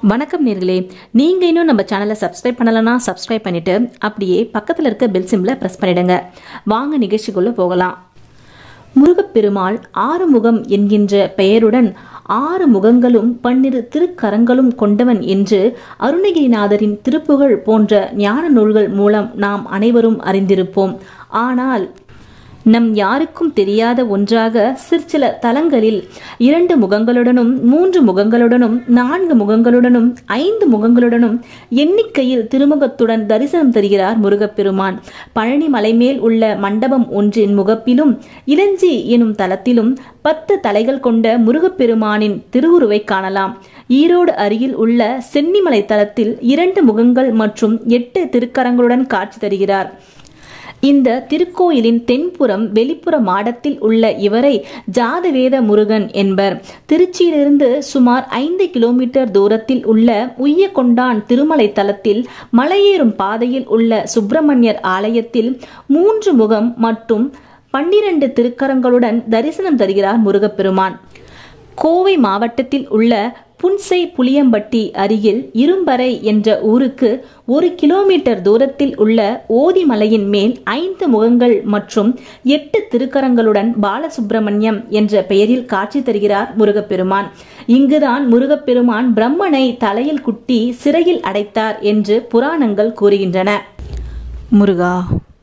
வணக்கம் நேர்களே நீங்க இன்னும் நம்ம சேனலை சப்ஸ்கிரைப் பண்ணலனா சப்ஸ்கிரைப் பண்ணிட்டு அப்படியே பக்கத்துல இருக்க பெல் சிம்பிளை பிரஸ் பண்ணிடுங்க வாங்க நிகழ்ச்சிக்குள்ள போகலாம் முருகப்பெருமாள் ஆறுமுகம் என்கின்ற பெயருடன் ஆறு முகங்களும் பன்னிரு திருக்கரங்களும் கொண்டவன் என்று அருணகிரிநாதரின் திருப்புகழ் போன்ற ஞான நூல்கள் மூலம் நாம் அனைவரும் அறிந்திருப்போம் ஆனால் நம் யாருக்கும் தெரியாத ஒன்றாக சிற்சில தலங்களில் இரண்டு முகங்களுடனும் மூன்று முகங்களுடனும் நான்கு முகங்களுடனும் ஐந்து முகங்களுடனும் எண்ணிக்கையில் திருமுகத்துடன் தரிசனம் தருகிறார் முருகப்பெருமான் பழனி மலைமேல் உள்ள மண்டபம் ஒன்றின் முகப்பிலும் இளஞ்சி எனும் தலத்திலும் பத்து தலைகள் கொண்ட முருகப்பெருமானின் திருவுருவை காணலாம் ஈரோடு அருகில் உள்ள சென்னிமலை தலத்தில் இரண்டு முகங்கள் மற்றும் எட்டு திருக்கரங்களுடன் காட்சி தருகிறார் இந்த திருக்கோயிலின் தென்புறம் வெளிப்புற மாடத்தில் உள்ள இவரை ஜாதவேத முருகன் என்பர் திருச்சியிலிருந்து சுமார் ஐந்து கிலோமீட்டர் தூரத்தில் உள்ள உய்யக்கொண்டான் திருமலை தலத்தில் மலையேறும் பாதையில் உள்ள சுப்பிரமணியர் ஆலயத்தில் மூன்று முகம் மற்றும் பன்னிரண்டு திருக்கரங்களுடன் தரிசனம் தருகிறார் முருகப்பெருமான் கோவை மாவட்டத்தில் உள்ள புன்சை புளியம்பட்டி அருகில் இரும்பறை என்ற ஊருக்கு ஒரு கிலோமீட்டர் தூரத்தில் உள்ள ஓதிமலையின் மேல் ஐந்து முகங்கள் மற்றும் எட்டு திருக்கரங்களுடன் பாலசுப்பிரமணியம் என்ற பெயரில் காட்சி தருகிறார் முருகப்பெருமான் இங்குதான் முருகப்பெருமான் பிரம்மனை தலையில் குட்டி சிறையில் அடைத்தார் என்று புராணங்கள் கூறுகின்றன முருகா